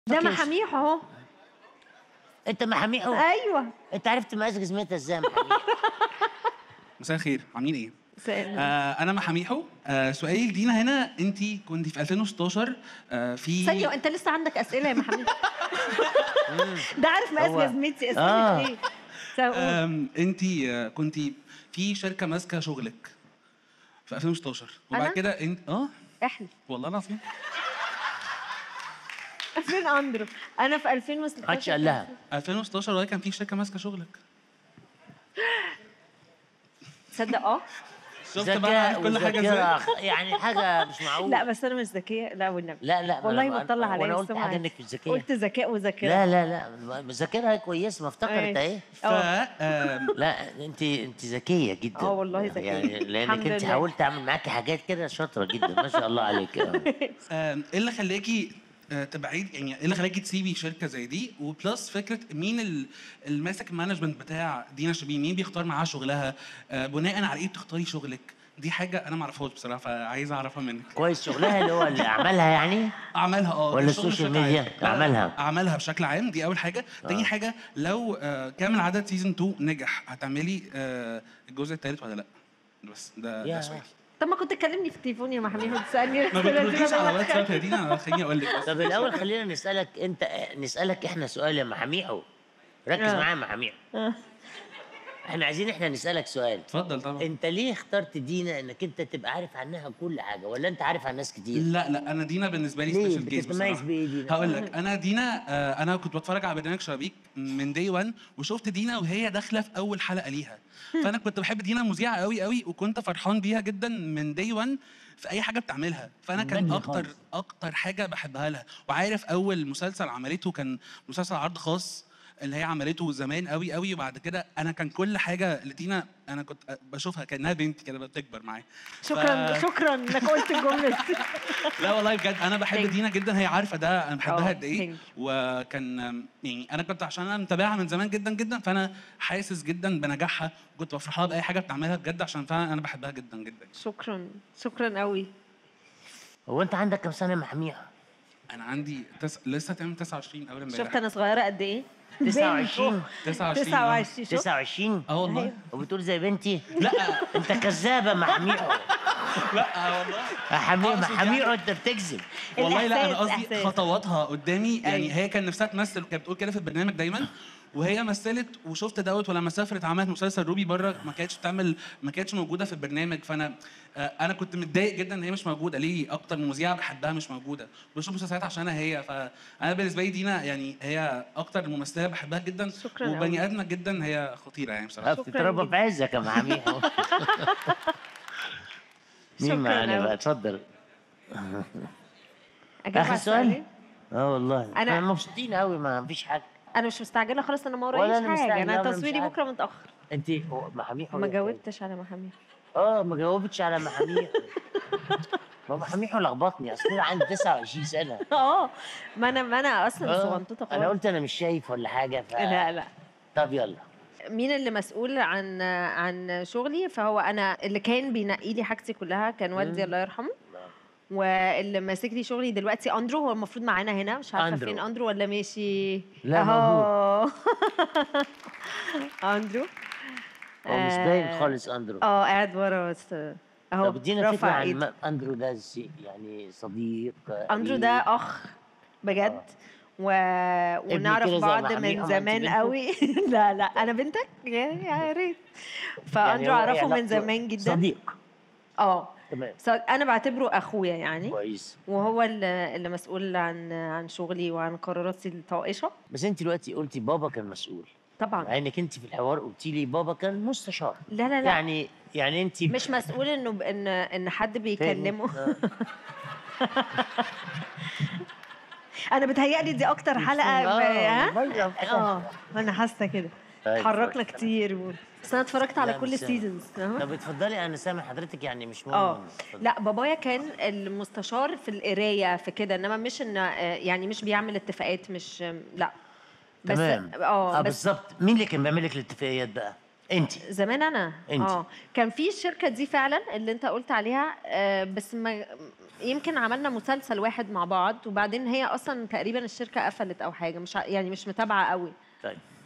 ده أوكي. محاميح اهو انت محاميحه ايوه انت عرفت مقاس جزمتها ازاي يا محاميحه مساء الخير عاملين ايه؟ سأل. آه انا محاميحو آه سؤالي لدينا هنا انت كنت في 2016 آه في ثانية انت لسه عندك اسئله يا محمد ده عارف مقاس هو- جزمتي آه. اسئله ايه سأقول. آم انت آه كنت في شركه ماسكه شغلك في 2016 وبعد أنا؟ كده انت اه احلف والله العظيم فين اندرو انا في 2016 محدش قال لها 2016 والله كان في شركه ماسكه شغلك تصدق اه شفت بقى ذكاء عارف كل حاجه ازاي وذاكرة خ- يعني حاجه مش معقول لا بس انا مش ذكيه لا والنبي لا لا والله أنا- ما تطلع أنا- عليا وانا قلت السمعة. حاجه انك مش ذكيه قلت ذكاء وذاكره لا لا لا ذاكرها كويسه ما افتكرت أيوة. ايه ف آم، لا انت انت ذكيه جدا آه والله ذكية. يعني لانك الحمد انت لله. حاولت اعمل معاكي حاجات كده شاطره جدا ما شاء الله عليك آم، ايه اللي خلاكي آه، تبعيد يعني ايه اللي خلاكي تسيبي شركه زي دي وبلس فكره مين ال- الماسك المانجمنت بتاع دينا شبين مين بيختار معاها شغلها آه، بناء على ايه بتختاري شغلك دي حاجه انا ما اعرفهاش بصراحه فعايز اعرفها منك كويس شغلها اللي هو اللي عملها يعني اعمالها اه ولا الشغل السوشيال بشكل ميديا؟ عام. لا، لا، أعمالها. اعمالها بشكل عام دي اول حاجه تاني حاجه لو آه، كامل عدد سيزون 2 نجح هتعملي آه، الجزء الثالث ولا لا بس ده يا. ده سؤالي طب ما كنت تكلمني في التليفون يا محمد وتسالني ما الأسئلة دي بترديش وأنا على بتكلم. واتساب يا دينا خليني اقول لك بس طب الاول خلينا نسالك انت نسالك احنا سؤال يا محاميحو ركز آه. معايا يا محاميحو آه. احنا عايزين احنا نسالك سؤال اتفضل طبعا انت ليه اخترت دينا انك انت تبقى عارف عنها كل حاجه ولا انت عارف عن ناس كتير لا لا انا دينا بالنسبه لي ليه؟ سبيشال كيس بتتميز بصراحه بإيه دينا؟ هقول لك انا دينا آه، انا كنت بتفرج على برنامج شبابيك من دي 1 وشفت دينا وهي داخله في اول حلقه ليها فانا كنت بحب دينا مذيعه قوي قوي وكنت فرحان بيها جدا من دي 1 في اي حاجه بتعملها فانا من كان بدري اكتر خالص. اكتر حاجه بحبها لها وعارف اول مسلسل عملته كان مسلسل عرض خاص اللي هي عملته زمان قوي قوي وبعد كده انا كان كل حاجه لدينا انا كنت بشوفها كانها بنتي كده بتكبر معايا شكرا ف- شكرا انك قلت الجمله دي لا والله بجد انا بحب Thank دينا جدا هي عارفه ده انا آه، بحبها قد ايه thank وكان يعني انا كنت عشان انا متابعها من زمان جدا جدا فانا حاسس جدا بنجاحها وكنت بفرح لها باي حاجه بتعملها بجد عشان فعلا انا بحبها جدا جدا شكرا شكرا قوي هو انت عندك كام سنه يا محاميحو انا عندي تس... لسه تمام 29 اول امبارح شفت انا صغيره قد ايه 29 29 29 شفت 29 اه والله وبتقول زي بنتي لا انت كذابه محاميحو لا والله محاميحو أقصد محاميحو انت بتكذب والله لا انا الإحساس، قصدي إحساس. خطواتها قدامي يعني أيوة. هي كان نفسها تمثل وكانت بتقول كده في البرنامج دايما وهي مثلت وشفت دوت ولما سافرت عملت مسلسل روبي بره ما كانتش بتعمل ما كانتش موجوده في البرنامج فانا آه، انا كنت متضايق جدا ان هي مش موجوده ليه اكتر من مذيعه بحبها مش موجوده بشوف مسلسلات عشانها هي فانا بالنسبه لي دينا يعني هي اكتر ممثله بحبها جدا شكراً وبني أوي. ادمه جدا هي خطيره يعني بصراحه بتتربى جداً. في عزك يا محاميحو مين شكراً معانا أوي. بقى اتفضل اجاوب اخر على سؤال السؤال اه والله أنا- احنا مبسوطين قوي ما فيش حاجه انا مش مستعجله خالص انا ما ولا ورايش أنا حاجه مستعجلة انا ولا مش تصويري عارف. بكره متاخر انت هو محاميحو ما إيه؟ جاوبتش على محامي اه ما جاوبتش على محاميحو ما محاميحو لخبطني اصل انا عندي 29 سنه اه ما انا ما انا اصلا آه، صغنطوطه انا خالص قلت انا مش شايف ولا حاجه ف... لا لا طب يلا مين اللي مسؤول عن عن شغلي فهو انا اللي كان بينقي لي حاجتي كلها كان والدي الله يرحمه واللي ماسك لي شغلي دلوقتي اندرو هو المفروض معانا هنا مش عارفه أندرو. فين اندرو ولا ماشي لا، اهو اندرو هو مش آه، باين خالص اندرو اه قاعد ورا بس اهو طب ادينا فكره رفع عن ايده ما- اندرو ده سي- يعني صديق اندرو قريب. ده اخ بجد و... ونعرف كده زي بعض محامي من أما أنت زمان بنته؟ قوي لا لا انا بنتك يا يا ريت فاندرو هو اعرفه علاقته من زمان جدا صديق اه تمام س- انا بعتبره اخويا يعني كويس وهو اللي اللي مسؤول عن عن شغلي وعن قراراتي الطائشه بس انت دلوقتي قلتي بابا كان مسؤول طبعا مع انك انت في الحوار قلتي لي بابا كان مستشار لا لا لا يعني يعني انت مش مسؤول انه ب- ان ان حد بيكلمه آه. انا بتهيألي دي اكتر حلقه آه، ب- ها مرة. اه انا حاسه كده طيب، اتحركنا كويس. كتير و... بس انا اتفرجت على لا، كل مش سامع. السيزونز طب اتفضلي انا سامع حضرتك يعني مش مهم اه اتفضلي. لا بابايا كان المستشار في القرايه في كده انما مش ان آه، يعني مش بيعمل اتفاقات مش لا بس تمام اه اه بس بالظبط مين اللي كان بيعمل لك الاتفاقيات بقى انت زمان انا انت. اه كان في الشركه دي فعلا اللي انت قلت عليها آه، بس ما يمكن عملنا مسلسل واحد مع بعض وبعدين هي اصلا تقريبا الشركه قفلت او حاجه مش ع- يعني مش متابعه قوي طيب